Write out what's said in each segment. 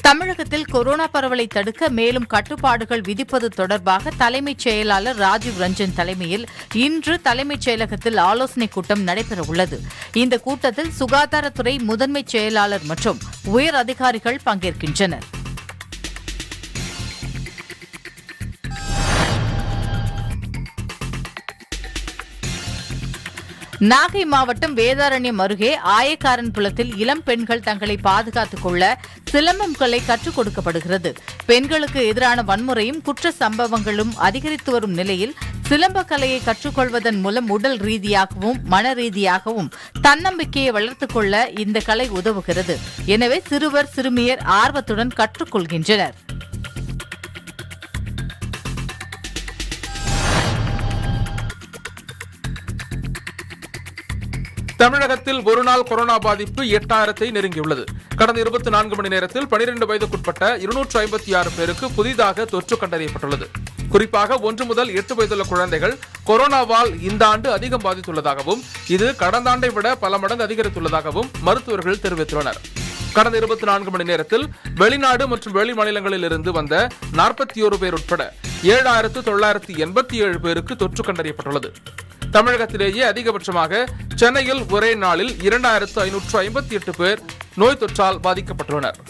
தமிழகத்தில் கொரோனா பரவலை தடுக்க மேலும் கட்டுப்பாடுகள் விதிப்பது தொடர்பாக தலைமைச் செயலாளர் ராஜீவ் ரஞ்சன் தலைமையில் இன்று தலைமைச் செயலகத்தில் ஆலோசனைக் கூட்டம் நடைபெறவுள்ளது இந்த கூட்டத்தில் சுகாதாரத்துறை முதன்மைச் செயலாளர் மற்றும் உயர் அதிகாரிகள் பங்கேற்கின்றனர் நாகை மாவட்டம் வேதாரண்யம் அருகே ஆயக்காரன் புலத்தில் இளம் பெண்கள் தங்களை பாதுகாத்துக் கொள்ள சிலம்பம் கலை கற்றுக் கொடுக்கப்படுகிறது பெண்களுக்கு எதிரான வன்முறையும் குற்ற சம்பவங்களும் அதிகரித்து வரும் நிலையில் சிலம்ப கலையை கற்றுக்கொள்வதன் மூலம் உடல் ரீதியாகவும் மன ரீதியாகவும் தன்னம்பிக்கையை வளர்த்துக் கொள்ள இந்த கலை உதவுகிறது எனவே சிறுவர் சிறுமியர் ஆர்வத்துடன் கற்றுக்கொள்கின்றனர் தமிழகத்தில் ஒருநாள் கொரோனா பாதிப்பு எட்டாயிரத்தை நெருங்கியுள்ளது கடந்த இருபத்தி நான்கு மணி நேரத்தில் பனிரெண்டு வயதுக்குட்பட்ட இருநூற்று ஐம்பத்தி ஆறு பேருக்கு புதிதாக தொற்று கண்டறியப்பட்டுள்ளது குறிப்பாக ஒன்று முதல் எட்டு வயதுள்ள குழந்தைகள் கொரோனாவால் இந்த ஆண்டு அதிகம் பாதித்துள்ளதாகவும் இது கடந்த ஆண்டை விட பல மடங்கு அதிகரித்துள்ளதாகவும் மருத்துவர்கள் தெரிவித்துள்ளனர் கடந்த இருபத்தி நான்கு மணி நேரத்தில் வெளிநாடு மற்றும் வெளி மாநிலங்களில் இருந்து வந்த நாற்பத்தி ஒரு பேர் உட்பட ஏழாயிரத்து தொள்ளாயிரத்து எண்பத்தி ஏழு பேருக்கு தொற்று கண்டறியப்பட்டுள்ளது தமிழகத்திலேயே அதிகபட்சமாக சென்னையில் ஒரே நாளில் இரண்டாயிரத்து ஐநூற்று ஐம்பத்தி எட்டு பேர் நோய் தொற்றால் பாதிக்கப்பட்டுள்ளனர்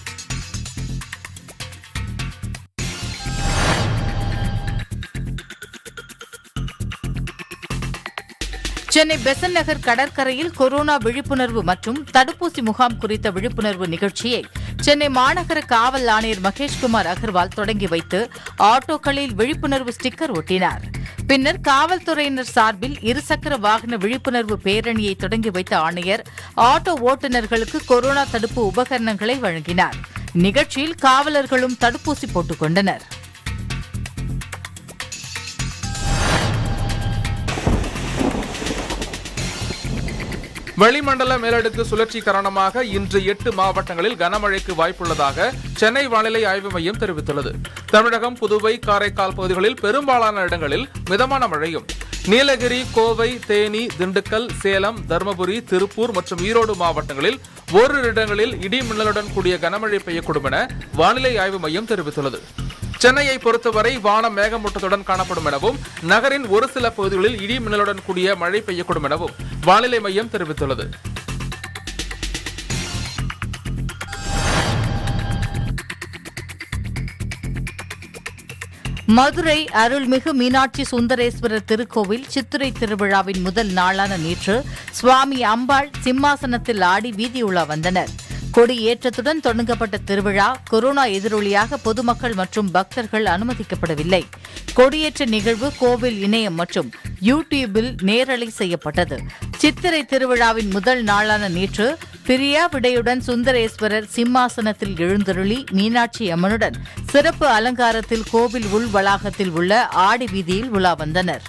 சென்னை பெசன் நகர் கடற்கரையில் கொரோனா விழிப்புணர்வு மற்றும் தடுப்பூசி முகாம் குறித்த விழிப்புணர்வு நிகழ்ச்சியை சென்னை மாநகர காவல் ஆணையர் மகேஷ்குமார் அகர்வால் தொடங்கி வைத்து ஆட்டோக்களில் விழிப்புணர்வு ஸ்டிக்கர் ஒட்டினார் பின்னர் காவல்துறையினர் சார்பில் இருசக்கர வாகன விழிப்புணர்வு பேரணியை தொடங்கி வைத்த ஆணையர் ஆட்டோ ஓட்டுநர்களுக்கு கொரோனா தடுப்பு உபகரணங்களை வழங்கினார் நிகழ்ச்சியில் காவலர்களும் தடுப்பூசி போட்டுக் கொண்டனர் வளிமண்டல மேலடுக்கு சுழற்சி காரணமாக இன்று எட்டு மாவட்டங்களில் கனமழைக்கு வாய்ப்புள்ளதாக சென்னை வானிலை ஆய்வு மையம் தெரிவித்துள்ளது தமிழகம் புதுவை காரைக்கால் பகுதிகளில் பெரும்பாலான இடங்களில் மிதமான மழையும் நீலகிரி கோவை தேனி திண்டுக்கல் சேலம் தருமபுரி திருப்பூர் மற்றும் ஈரோடு மாவட்டங்களில் ஓரிரு இடங்களில் இடி மின்னலுடன் கூடிய கனமழை பெய்யக்கூடும் என வானிலை ஆய்வு மையம் தெரிவித்துள்ளது சென்னையை பொறுத்தவரை வானம் மேகமூட்டத்துடன் காணப்படும் எனவும் நகரின் ஒரு சில பகுதிகளில் இடி மின்னலுடன் கூடிய மழை பெய்யக்கூடும் எனவும் வானிலை மையம் தெரிவித்துள்ளது மதுரை அருள்மிகு மீனாட்சி சுந்தரேஸ்வரர் திருக்கோவில் சித்திரை திருவிழாவின் முதல் நாளான நேற்று சுவாமி அம்பாள் சிம்மாசனத்தில் ஆடி வீதியுலா வந்தனர் கொடி ஏற்றத்துடன் தொடங்கப்பட்ட திருவிழா கொரோனா எதிரொலியாக பொதுமக்கள் மற்றும் பக்தர்கள் அனுமதிக்கப்படவில்லை கொடியேற்ற நிகழ்வு கோவில் இணையம் மற்றும் யூ டியூபில் நேரலை செய்யப்பட்டது சித்திரை திருவிழாவின் முதல் நாளான நேற்று பிரியா விடையுடன் சுந்தரேஸ்வரர் சிம்மாசனத்தில் எழுந்தருளி மீனாட்சி அம்மனுடன் சிறப்பு அலங்காரத்தில் கோவில் உள் வளாகத்தில் உள்ள ஆடி வீதியில் உலா வந்தனர்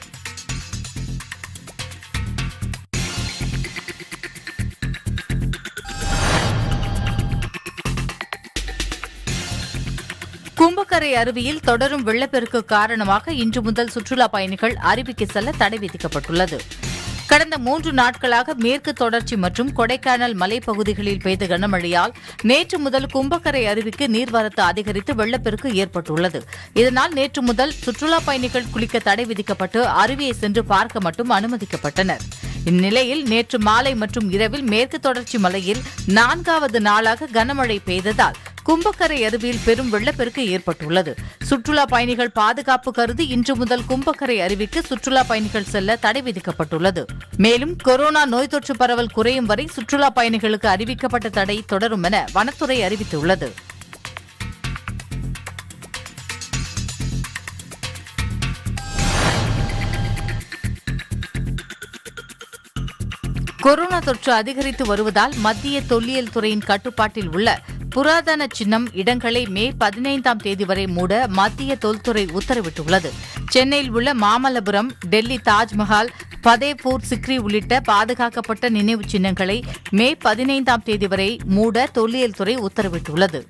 கும்பக்கரை அருவியில் தொடரும் வெள்ளப்பெருக்கு காரணமாக இன்று முதல் சுற்றுலா பயணிகள் அருவிக்கு செல்ல தடை விதிக்கப்பட்டுள்ளது கடந்த மூன்று நாட்களாக மேற்கு தொடர்ச்சி மற்றும் கொடைக்கானல் மலைப்பகுதிகளில் பெய்த கனமழையால் நேற்று முதல் கும்பக்கரை அருவிக்கு நீர்வரத்து அதிகரித்து வெள்ளப்பெருக்கு ஏற்பட்டுள்ளது இதனால் நேற்று முதல் சுற்றுலா பயணிகள் குளிக்க தடை விதிக்கப்பட்டு அருவியை சென்று பார்க்க மட்டும் அனுமதிக்கப்பட்டனர் இந்நிலையில் நேற்று மாலை மற்றும் இரவில் மேற்கு தொடர்ச்சி மலையில் நான்காவது நாளாக கனமழை பெய்ததால் கும்பக்கரை அருவியில் பெரும் வெள்ளப்பெருக்கு ஏற்பட்டுள்ளது சுற்றுலா பயணிகள் பாதுகாப்பு கருதி இன்று முதல் கும்பக்கரை அருவிக்கு சுற்றுலா பயணிகள் செல்ல தடை விதிக்கப்பட்டுள்ளது மேலும் கொரோனா நோய் தொற்று பரவல் குறையும் வரை சுற்றுலா பயணிகளுக்கு அறிவிக்கப்பட்ட தடை தொடரும் என வனத்துறை அறிவித்துள்ளது கொரோனா தொற்று அதிகரித்து வருவதால் மத்திய தொல்லியல் துறையின் கட்டுப்பாட்டில் உள்ள புராதன சின்னம் இடங்களை மே பதினைந்தாம் தேதி வரை மூட மத்திய தொல்துறை உத்தரவிட்டுள்ளது சென்னையில் உள்ள மாமல்லபுரம் டெல்லி தாஜ்மஹால் பதேபூர் சிக்ரி உள்ளிட்ட பாதுகாக்கப்பட்ட நினைவு சின்னங்களை மே பதினைந்தாம் தேதி வரை மூட தொல்லியல் துறை உத்தரவிட்டுள்ளது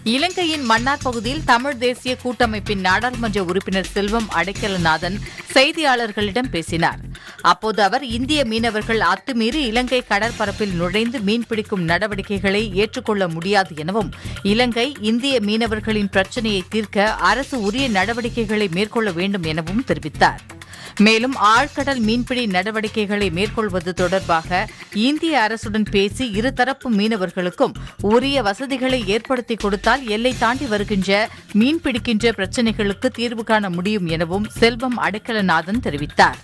இலங்கையின் மன்னார் பகுதியில் தமிழ் தேசிய கூட்டமைப்பின் நாடாளுமன்ற உறுப்பினர் செல்வம் அடைக்கலநாதன் செய்தியாளர்களிடம் பேசினார் அப்போது அவர் இந்திய மீனவர்கள் அத்துமீறி இலங்கை கடற்பரப்பில் நுழைந்து மீன்பிடிக்கும் நடவடிக்கைகளை ஏற்றுக்கொள்ள முடியாது எனவும் இலங்கை இந்திய மீனவர்களின் பிரச்சினையை தீர்க்க அரசு உரிய நடவடிக்கைகளை மேற்கொள்ள வேண்டும் எனவும் தெரிவித்தார் மேலும் ஆழ்கடல் மீன்பிடி நடவடிக்கைகளை மேற்கொள்வது தொடர்பாக இந்திய அரசுடன் பேசி இருதரப்பு மீனவர்களுக்கும் உரிய வசதிகளை ஏற்படுத்தி கொடுத்தால் எல்லை தாண்டி வருகின்ற மீன்பிடிக்கின்ற பிரச்சினைகளுக்கு தீர்வு காண முடியும் எனவும் செல்வம் அடைக்கலநாதன் தெரிவித்தார்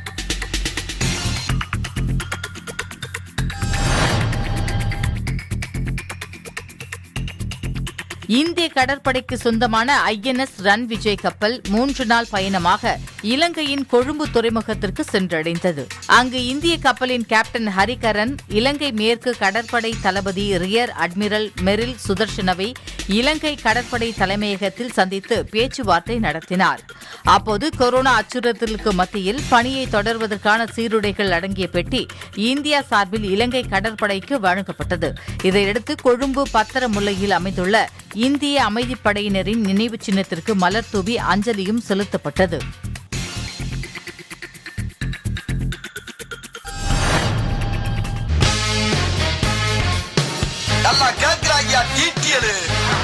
இந்திய கடற்படைக்கு சொந்தமான ஐஎன்எஸ் ரன் விஜய் கப்பல் மூன்று நாள் பயணமாக இலங்கையின் கொழும்பு துறைமுகத்திற்கு சென்றடைந்தது அங்கு இந்திய கப்பலின் கேப்டன் ஹரிகரன் இலங்கை மேற்கு கடற்படை தளபதி ரியர் அட்மிரல் மெரில் சுதர்ஷனவை இலங்கை கடற்படை தலைமையகத்தில் சந்தித்து பேச்சுவார்த்தை நடத்தினார் அப்போது கொரோனா அச்சுறுத்தலுக்கு மத்தியில் பணியை தொடர்வதற்கான சீருடைகள் அடங்கிய பெட்டி இந்தியா சார்பில் இலங்கை கடற்படைக்கு வழங்கப்பட்டது இதையடுத்து கொழும்பு பத்தரமுல்லையில் அமைந்துள்ள இந்திய அமைதிப்படையினரின் நினைவு சின்னத்திற்கு மலர் தூவி அஞ்சலியும் செலுத்தப்பட்டது நல்லா கேக்குறாங்க டீட்டியலு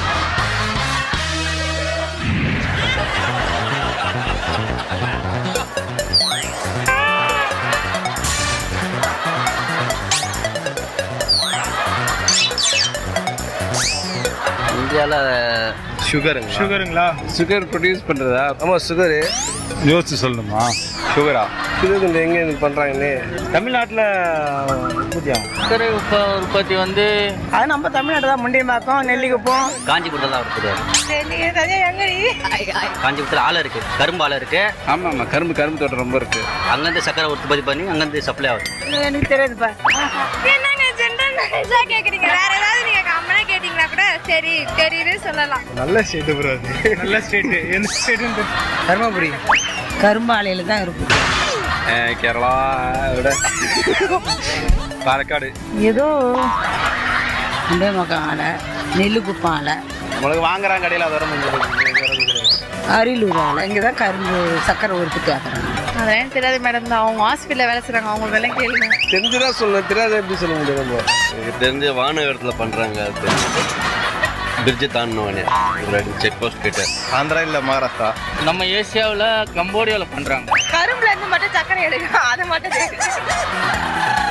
இந்தியாவில் சுகருங்களா சுகருங்களா சுகர் ப்ரொடியூஸ் பண்ணுறதா ஆமாம் சுகரு யோசிச்சு சொல்லணுமா சுகரா சுகர் இந்த எங்கே பண்ணுறாங்கன்னு தமிழ்நாட்டில் பூஜா சர்க்கரை உப்ப உற்பத்தி வந்து அது நம்ம தமிழ்நாடு தான் முண்டியம்பாக்கம் நெல்லிக்குப்பம் காஞ்சிபுரத்தில் தான் இருக்குது காஞ்சிபுரத்தில் ஆலை இருக்கு கரும்பு ஆலை இருக்கு ஆமாம் ஆமாம் கரும்பு கரும்பு தோட்டம் ரொம்ப இருக்குது அங்கேருந்து சர்க்கரை உற்பத்தி பண்ணி அங்கேருந்து சப்ளை ஆகுது எனக்கு தெரியாதுப்பா என்னங்க ஜென்ரல் நாலேஜா கேக்குறீங்க வேற ஏதாவது நீங்க காமனா கேட்டீங்கன்னா கூட சரி தெரியுது சொல்லலாம் நல்ல ஸ்டேட்டு ப்ரோ அது நல்ல ஸ்டேட்டு எந்த ஸ்டேட்டு தருமபுரி கரும்பாலையில் தான் இருக்கும் கேரளா விட பாலக்காடு ஏதோ முண்டியம்பாக்கம் ஆலை நெல்லிக்குப்பம் ஆலை நம்மளுக்கு வாங்குறாங்க கடையில் அது வர முடியாது அரியலூர் ஆலை இங்கே தான் கரும்பு சக்கரை உற்பத்தி ஆக்குறாங்க அதெல்லாம் தெரியாது மேடம் தான் அவங்க ஹாஸ்பிட்டல்ல வேலை செய்றாங்க அவங்க வேலை கேளுங்க தெரிஞ்சுதான் சொல்லணும் தெரியாத எப்படி சொல்ல முடியும் நம்ம எனக்கு தெரிஞ்ச வானகரத்தில் பண்ணுறாங்க பிரிட்ஜு தாண்டினவனே ஒரு செக் போஸ்ட் கிட்ட ஆந்திரா இல்லை மகாராஷ்டிரா நம்ம ஏசியாவில் கம்போடியாவில் பண்ணுறாங்க கரும்புல இருந்து மட்டும் சக்கரை எடுக்கும் அது மட்டும் தெரியும்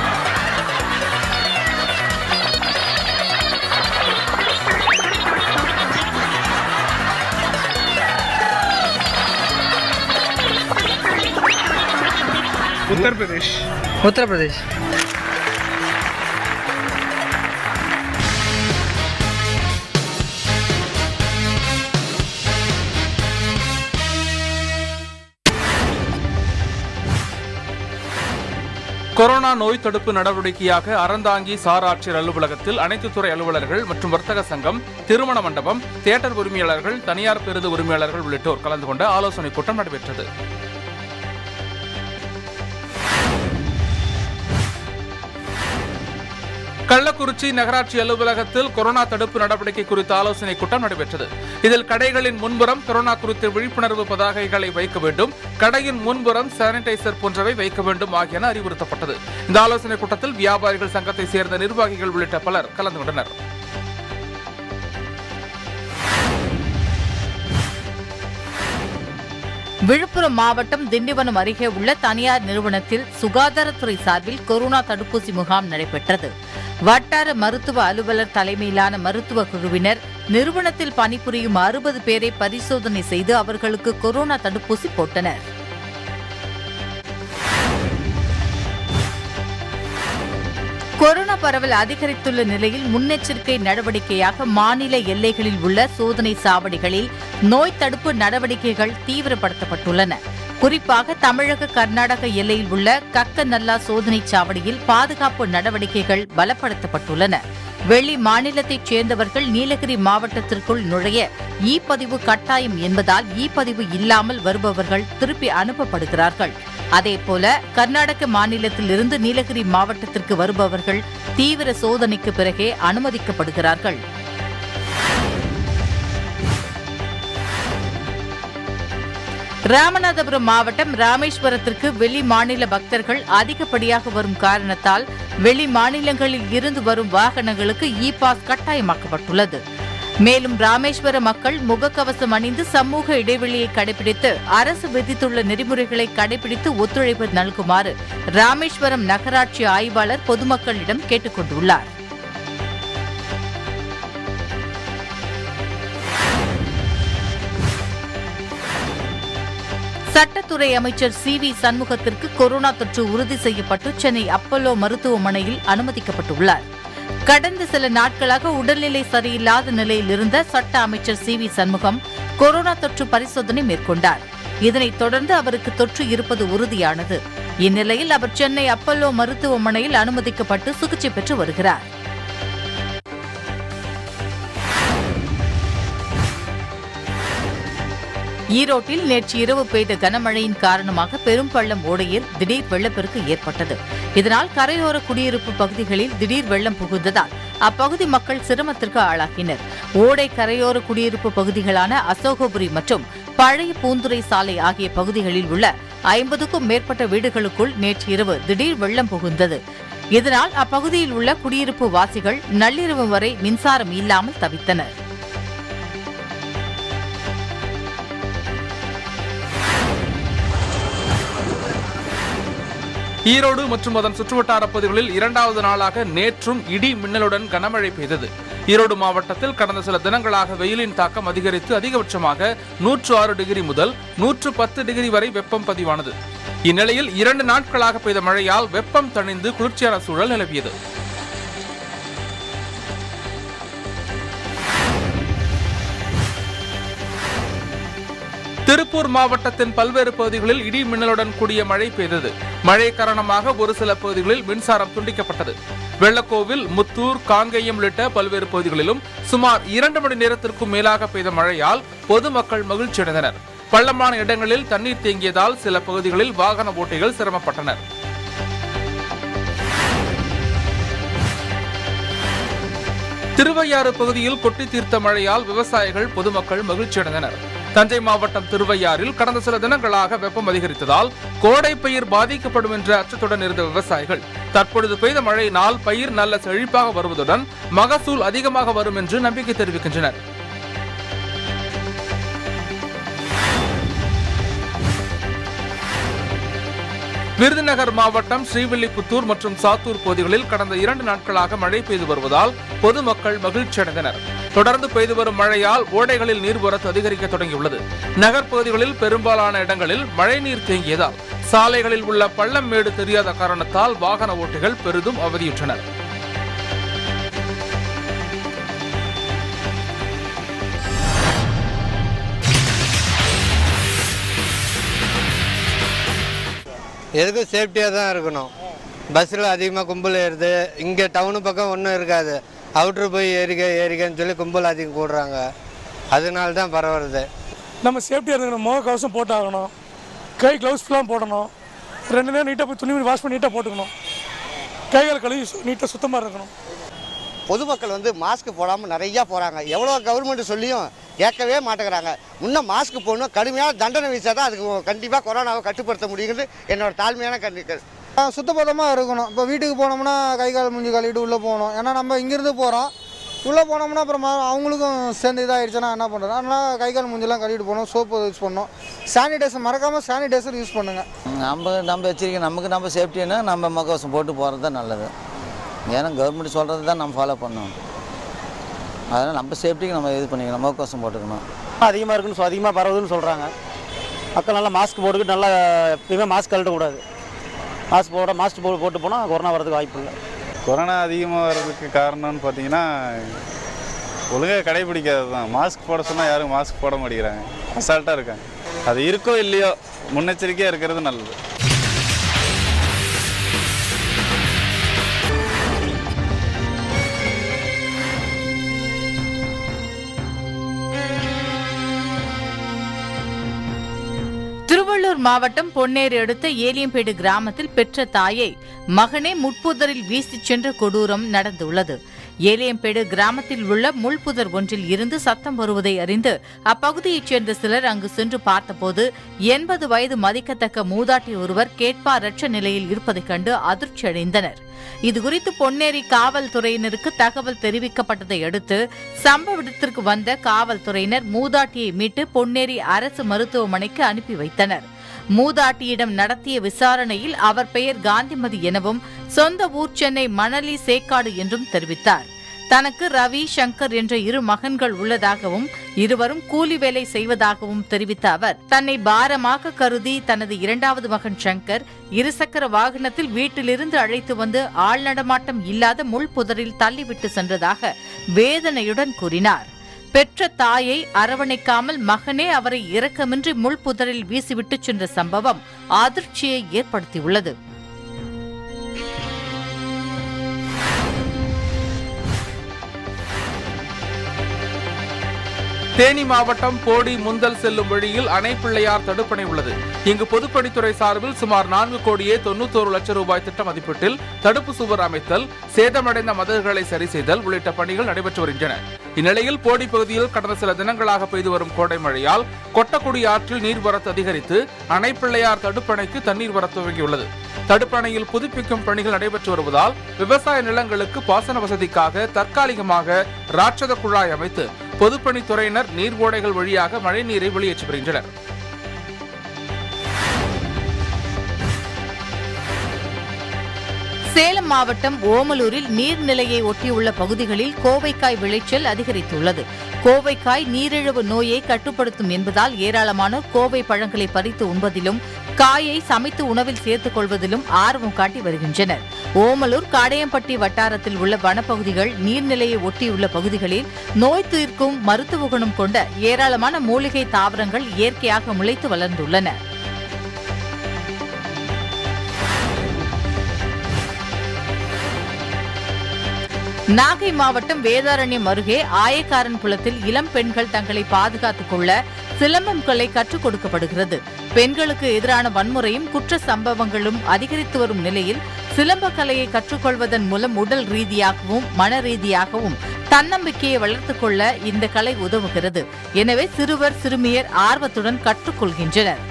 உத்தரப்பிரதேஷ் உத்தரப்பிரதேஷ் கொரோனா நோய் தடுப்பு நடவடிக்கையாக அறந்தாங்கி சார் ஆட்சியர் அலுவலகத்தில் அனைத்து துறை அலுவலர்கள் மற்றும் வர்த்தக சங்கம் திருமண மண்டபம் தியேட்டர் உரிமையாளர்கள் தனியார் பேருந்து உரிமையாளர்கள் உள்ளிட்டோர் கலந்து கொண்ட ஆலோசனைக் கூட்டம் நடைபெற்றது கள்ளக்குறிச்சி நகராட்சி அலுவலகத்தில் கொரோனா தடுப்பு நடவடிக்கை குறித்த ஆலோசனைக் கூட்டம் நடைபெற்றது இதில் கடைகளின் முன்புறம் கொரோனா குறித்த விழிப்புணர்வு பதாகைகளை வைக்க வேண்டும் கடையின் முன்புறம் சானிடைசர் போன்றவை வைக்க வேண்டும் ஆகியன அறிவுறுத்தப்பட்டது இந்த ஆலோசனைக் கூட்டத்தில் வியாபாரிகள் சங்கத்தை சேர்ந்த நிர்வாகிகள் உள்ளிட்ட பலர் கலந்து கொண்டனர் விழுப்புரம் மாவட்டம் திண்டிவனம் அருகே உள்ள தனியார் நிறுவனத்தில் சுகாதாரத்துறை சார்பில் கொரோனா தடுப்பூசி முகாம் நடைபெற்றது வட்டார மருத்துவ அலுவலர் தலைமையிலான மருத்துவ குழுவினர் நிறுவனத்தில் பணிபுரியும் அறுபது பேரை பரிசோதனை செய்து அவர்களுக்கு கொரோனா தடுப்பூசி போட்டனர் கொரோனா பரவல் அதிகரித்துள்ள நிலையில் முன்னெச்சரிக்கை நடவடிக்கையாக மாநில எல்லைகளில் உள்ள சோதனை சாவடிகளில் நோய் தடுப்பு நடவடிக்கைகள் தீவிரப்படுத்தப்பட்டுள்ளன குறிப்பாக தமிழக கர்நாடக எல்லையில் உள்ள கக்கநல்லா சோதனை சாவடியில் பாதுகாப்பு நடவடிக்கைகள் பலப்படுத்தப்பட்டுள்ளன வெளி மாநிலத்தைச் சேர்ந்தவர்கள் நீலகிரி மாவட்டத்திற்குள் நுழைய இ பதிவு கட்டாயம் என்பதால் இ பதிவு இல்லாமல் வருபவர்கள் திருப்பி அனுப்பப்படுகிறார்கள் அதேபோல கர்நாடக மாநிலத்திலிருந்து நீலகிரி மாவட்டத்திற்கு வருபவர்கள் தீவிர சோதனைக்கு பிறகே அனுமதிக்கப்படுகிறார்கள் ராமநாதபுரம் மாவட்டம் ராமேஸ்வரத்திற்கு வெளி மாநில பக்தர்கள் அதிகப்படியாக வரும் காரணத்தால் வெளி மாநிலங்களில் இருந்து வரும் வாகனங்களுக்கு இ பாஸ் கட்டாயமாக்கப்பட்டுள்ளது மேலும் ராமேஸ்வர மக்கள் முகக்கவசம் அணிந்து சமூக இடைவெளியை கடைபிடித்து அரசு விதித்துள்ள நெறிமுறைகளை கடைபிடித்து ஒத்துழைப்பு நல்குமாறு ராமேஸ்வரம் நகராட்சி ஆய்வாளர் பொதுமக்களிடம் கேட்டுக் கொண்டுள்ளார் சட்டத்துறை அமைச்சர் சி வி சண்முகத்திற்கு கொரோனா தொற்று உறுதி செய்யப்பட்டு சென்னை அப்பல்லோ மருத்துவமனையில் அனுமதிக்கப்பட்டுள்ளார் கடந்த சில நாட்களாக உடல்நிலை சரியில்லாத நிலையில் இருந்த சட்ட அமைச்சர் சி வி சண்முகம் கொரோனா தொற்று பரிசோதனை மேற்கொண்டார் இதனைத் தொடர்ந்து அவருக்கு தொற்று இருப்பது உறுதியானது இந்நிலையில் அவர் சென்னை அப்பல்லோ மருத்துவமனையில் அனுமதிக்கப்பட்டு சிகிச்சை பெற்று வருகிறார் ஈரோட்டில் நேற்று இரவு பெய்த கனமழையின் காரணமாக பெரும் பள்ளம் ஓடையில் திடீர் வெள்ளப்பெருக்கு ஏற்பட்டது இதனால் கரையோர குடியிருப்பு பகுதிகளில் திடீர் வெள்ளம் புகுந்ததால் அப்பகுதி மக்கள் சிரமத்திற்கு ஆளாகினர் ஓடை கரையோர குடியிருப்பு பகுதிகளான அசோகபுரி மற்றும் பழைய பூந்துறை சாலை ஆகிய பகுதிகளில் உள்ள ஐம்பதுக்கும் மேற்பட்ட வீடுகளுக்குள் நேற்று இரவு திடீர் வெள்ளம் புகுந்தது இதனால் அப்பகுதியில் உள்ள குடியிருப்பு வாசிகள் நள்ளிரவு வரை மின்சாரம் இல்லாமல் தவித்தனர் ஈரோடு மற்றும் அதன் சுற்றுவட்டார பகுதிகளில் இரண்டாவது நாளாக நேற்றும் இடி மின்னலுடன் கனமழை பெய்தது ஈரோடு மாவட்டத்தில் கடந்த சில தினங்களாக வெயிலின் தாக்கம் அதிகரித்து அதிகபட்சமாக நூற்று ஆறு டிகிரி முதல் நூற்று பத்து டிகிரி வரை வெப்பம் பதிவானது இந்நிலையில் இரண்டு நாட்களாக பெய்த மழையால் வெப்பம் தணிந்து குளிர்ச்சியான சூழல் நிலவியது திருப்பூர் மாவட்டத்தின் பல்வேறு பகுதிகளில் இடி மின்னலுடன் கூடிய மழை பெய்தது மழை காரணமாக ஒரு சில பகுதிகளில் மின்சாரம் துண்டிக்கப்பட்டது வெள்ளக்கோவில் முத்தூர் காங்கேயம் உள்ளிட்ட பல்வேறு பகுதிகளிலும் சுமார் இரண்டு மணி நேரத்திற்கும் மேலாக பெய்த மழையால் பொதுமக்கள் மகிழ்ச்சியடைந்தனர் பள்ளமான இடங்களில் தண்ணீர் தேங்கியதால் சில பகுதிகளில் வாகன ஓட்டிகள் சிரமப்பட்டனர் திருவையாறு பகுதியில் கொட்டி தீர்த்த மழையால் விவசாயிகள் பொதுமக்கள் மகிழ்ச்சியடைந்தனர் தஞ்சை மாவட்டம் திருவையாறில் கடந்த சில தினங்களாக வெப்பம் அதிகரித்ததால் கோடை பயிர் பாதிக்கப்படும் என்ற அச்சத்துடன் இருந்த விவசாயிகள் தற்பொழுது பெய்த மழையினால் பயிர் நல்ல செழிப்பாக வருவதுடன் மகசூல் அதிகமாக வரும் என்று நம்பிக்கை தெரிவிக்கின்றனர் விருதுநகர் மாவட்டம் ஸ்ரீவில்லிபுத்தூர் மற்றும் சாத்தூர் பகுதிகளில் கடந்த இரண்டு நாட்களாக மழை பெய்து வருவதால் பொதுமக்கள் மகிழ்ச்சியடைந்தனர் தொடர்ந்து பெய்து வரும் மழையால் ஓடைகளில் நீர்வரத்து அதிகரிக்க தொடங்கியுள்ளது நகர்ப்பகுதிகளில் பெரும்பாலான இடங்களில் மழைநீர் தேங்கியதால் சாலைகளில் உள்ள பள்ளம் மேடு தெரியாத காரணத்தால் வாகன ஓட்டிகள் பெரிதும் அவதியுற்றனர் எதுக்கும் சேஃப்டியாக தான் இருக்கணும் பஸ்ஸில் அதிகமாக கும்பல் ஏறுது இங்கே டவுனு பக்கம் ஒன்றும் இருக்காது அவுட்ரு போய் ஏறிக்க ஏறிக்கன்னு சொல்லி கும்பல் அதிகம் கூடுறாங்க அதனால தான் பரவுறது நம்ம சேஃப்டியாக இருக்கணும் முக கவசம் போட்டாகணும் கை க்ளவுஸ்லாம் போடணும் ரெண்டு நேரம் நீட்டாக போய் துணி வாஷ் பண்ணி நீட்டாக போட்டுக்கணும் கைகள் கழுவி நீட்டாக சுத்தமாக இருக்கணும் பொதுமக்கள் வந்து மாஸ்க் போடாமல் நிறையா போகிறாங்க எவ்வளோ கவர்மெண்ட் சொல்லியும் கேட்கவே மாட்டேங்கிறாங்க இன்னும் மாஸ்க் போடணும் கடுமையான தண்டனை வீசா தான் அதுக்கு கண்டிப்பாக கொரோனாவை கட்டுப்படுத்த முடியுங்கிறது என்னோட தாழ்மையான கண்டிக்கள் சுத்தபத்தமாக இருக்கணும் இப்போ வீட்டுக்கு போனோம்னா கை கால் மூஞ்சி கழுவிட்டு உள்ளே போகணும் ஏன்னா நம்ம இங்கேருந்து போகிறோம் உள்ளே போனோம்னா அப்புறம் ம- அவங்களுக்கும் சேர்ந்து இதாகிடுச்சுன்னா என்ன பண்ணுறது அதனால் கை கால் மூஞ்சிலாம் கழுவிட்டு போகணும் சோப்பு யூஸ் பண்ணணும் சானிடைசர் மறக்காமல் சானிடைசர் யூஸ் பண்ணுங்கள் நம்ம நம்ம எச்சரிக்கை நமக்கு நம்ம சேஃப்டின்னா நம்ம முகவசம் போட்டு போகிறது தான் நல்லது ஏன்னா கவர்மெண்ட் சொல்கிறது தான் நம்ம ஃபாலோ பண்ணணும் அதனால் நம்ம சேஃப்டிக்கு நம்ம இது பண்ணிக்கணும் முகவசம் போட்டுக்கணும் அதிகமாக இருக்குன்னு சொ- அதிகமாக பரவுதுன்னு சொல்கிறாங்க மக்கள் நல்லா மாஸ்க் போட்டுக்கிட்டு நல்லா எப்பயுமே மாஸ்க் கழட்டக்கூடாது மாஸ்க் போட மாஸ்க் போ போட்டு போனால் கொரோனா வரதுக்கு வாய்ப்பு இல்லை கொரோனா அதிகமாக வர்றதுக்கு காரணம்னு பார்த்தீங்கன்னா ஒழுங்காக கடைபிடிக்காது தான் மாஸ்க் போட சொன்னால் யாரும் மாஸ்க் போட மாட்டேங்கிறாங்க அசால்ட்டாக இருக்காங்க அது இருக்கோ இல்லையோ முன்னெச்சரிக்கையாக இருக்கிறது நல்லது திருவள்ளூர் மாவட்டம் பொன்னேரி அடுத்த ஏலியம்பேடு கிராமத்தில் பெற்ற தாயை மகனே முட்புதரில் வீசிச் சென்ற கொடூரம் நடந்துள்ளது ஏலியம்பேடு கிராமத்தில் உள்ள முள்புதர் ஒன்றில் இருந்து சத்தம் வருவதை அறிந்து அப்பகுதியைச் சேர்ந்த சிலர் அங்கு சென்று பார்த்தபோது எண்பது வயது மதிக்கத்தக்க மூதாட்டி ஒருவர் கேட்பாரற்ற நிலையில் இருப்பதைக் கண்டு அதிர்ச்சியடைந்தனர் இதுகுறித்து பொன்னேரி காவல்துறையினருக்கு தகவல் தெரிவிக்கப்பட்டதை அடுத்து சம்பவ இடத்திற்கு வந்த காவல்துறையினர் மூதாட்டியை மீட்டு பொன்னேரி அரசு மருத்துவமனைக்கு அனுப்பி வைத்தனர் மூதாட்டியிடம் நடத்திய விசாரணையில் அவர் பெயர் காந்திமதி எனவும் சொந்த ஊர் சென்னை மணலி சேக்காடு என்றும் தெரிவித்தார் தனக்கு ரவி சங்கர் என்ற இரு மகன்கள் உள்ளதாகவும் இருவரும் கூலி வேலை செய்வதாகவும் தெரிவித்த அவர் தன்னை பாரமாக கருதி தனது இரண்டாவது மகன் சங்கர் இருசக்கர வாகனத்தில் வீட்டிலிருந்து அழைத்து வந்து ஆள் நடமாட்டம் இல்லாத முள்புதரில் தள்ளிவிட்டு சென்றதாக வேதனையுடன் கூறினார் பெற்ற தாயை அரவணைக்காமல் மகனே அவரை இரக்கமின்றி முள்புதரில் வீசிவிட்டு சென்ற சம்பவம் அதிர்ச்சியை ஏற்படுத்தியுள்ளது தேனி மாவட்டம் போடி முந்தல் செல்லும் வழியில் அணை பிள்ளையார் தடுப்பணை உள்ளது இங்கு பொதுப்பணித்துறை சார்பில் சுமார் நான்கு கோடியே தொண்ணூத்தோரு லட்சம் ரூபாய் திட்ட மதிப்பீட்டில் தடுப்பு சுவர் அமைத்தல் சேதமடைந்த மதகுகளை சரி செய்தல் உள்ளிட்ட பணிகள் நடைபெற்று வருகின்றன இந்நிலையில் போடி பகுதியில் கடந்த சில தினங்களாக பெய்து வரும் கோடை மழையால் கொட்டக்குடி ஆற்றில் நீர்வரத்து அதிகரித்து அணை பிள்ளையார் தடுப்பணைக்கு தண்ணீர் வர துவங்கியுள்ளது தடுப்பணையில் புதுப்பிக்கும் பணிகள் நடைபெற்று வருவதால் விவசாய நிலங்களுக்கு பாசன வசதிக்காக தற்காலிகமாக ராட்சத குழாய் அமைத்து பொதுப்பணித்துறையினர் நீர் ஓடைகள் வழியாக மழைநீரை வெளியேற்றி வருகின்றனர் சேலம் மாவட்டம் ஓமலூரில் நீர்நிலையை ஒட்டியுள்ள பகுதிகளில் கோவைக்காய் விளைச்சல் அதிகரித்துள்ளது கோவைக்காய் நீரிழிவு நோயை கட்டுப்படுத்தும் என்பதால் ஏராளமானோர் கோவை பழங்களை பறித்து உண்பதிலும் காயை சமைத்து உணவில் சேர்த்துக் கொள்வதிலும் ஆர்வம் காட்டி வருகின்றனர் ஓமலூர் காடையம்பட்டி வட்டாரத்தில் உள்ள வனப்பகுதிகள் நீர்நிலையை ஒட்டியுள்ள பகுதிகளில் நோய் தீர்க்கும் மருத்துவ குணம் கொண்ட ஏராளமான மூலிகை தாவரங்கள் இயற்கையாக முளைத்து வளர்ந்துள்ளன நாகை மாவட்டம் வேதாரண்யம் அருகே ஆயக்காரன் குளத்தில் இளம் பெண்கள் தங்களை பாதுகாத்துக் கொள்ள சிலம்பம் கலை கற்றுக் கொடுக்கப்படுகிறது பெண்களுக்கு எதிரான வன்முறையும் குற்ற சம்பவங்களும் அதிகரித்து வரும் நிலையில் சிலம்ப கலையை கற்றுக்கொள்வதன் மூலம் உடல் ரீதியாகவும் மன ரீதியாகவும் தன்னம்பிக்கையை வளர்த்துக் கொள்ள இந்த கலை உதவுகிறது எனவே சிறுவர் சிறுமியர் ஆர்வத்துடன் கற்றுக்கொள்கின்றனர்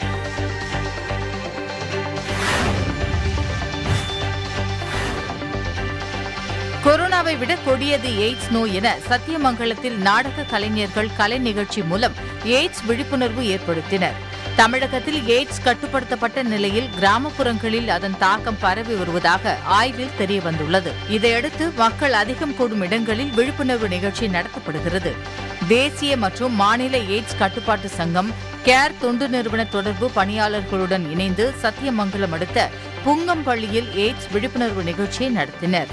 கொரோனாவை விட கொடியது எய்ட்ஸ் நோய் என சத்தியமங்கலத்தில் நாடக கலைஞர்கள் கலை நிகழ்ச்சி மூலம் எய்ட்ஸ் விழிப்புணர்வு ஏற்படுத்தினர் தமிழகத்தில் எய்ட்ஸ் கட்டுப்படுத்தப்பட்ட நிலையில் கிராமப்புறங்களில் அதன் தாக்கம் பரவி வருவதாக ஆய்வில் தெரியவந்துள்ளது இதையடுத்து மக்கள் அதிகம் கூடும் இடங்களில் விழிப்புணர்வு நிகழ்ச்சி நடத்தப்படுகிறது தேசிய மற்றும் மாநில எய்ட்ஸ் கட்டுப்பாட்டு சங்கம் கேர் தொண்டு நிறுவன தொடர்பு பணியாளர்களுடன் இணைந்து சத்தியமங்கலம் அடுத்த புங்கம்பள்ளியில் எய்ட்ஸ் விழிப்புணர்வு நிகழ்ச்சியை நடத்தினர்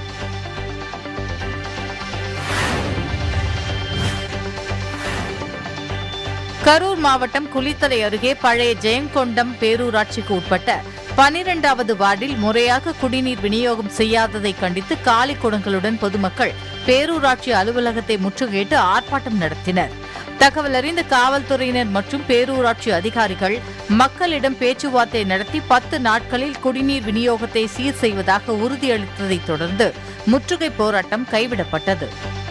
கரூர் மாவட்டம் குளித்தலை அருகே பழைய ஜெயங்கொண்டம் பேரூராட்சிக்கு உட்பட்ட பனிரெண்டாவது வார்டில் முறையாக குடிநீர் விநியோகம் செய்யாததை கண்டித்து காலி குடங்களுடன் பொதுமக்கள் பேரூராட்சி அலுவலகத்தை முற்றுகையிட்டு ஆர்ப்பாட்டம் நடத்தினர் தகவல் அறிந்த காவல்துறையினர் மற்றும் பேரூராட்சி அதிகாரிகள் மக்களிடம் பேச்சுவார்த்தை நடத்தி பத்து நாட்களில் குடிநீர் விநியோகத்தை சீர் செய்வதாக உறுதியளித்ததைத் தொடர்ந்து முற்றுகை போராட்டம் கைவிடப்பட்டது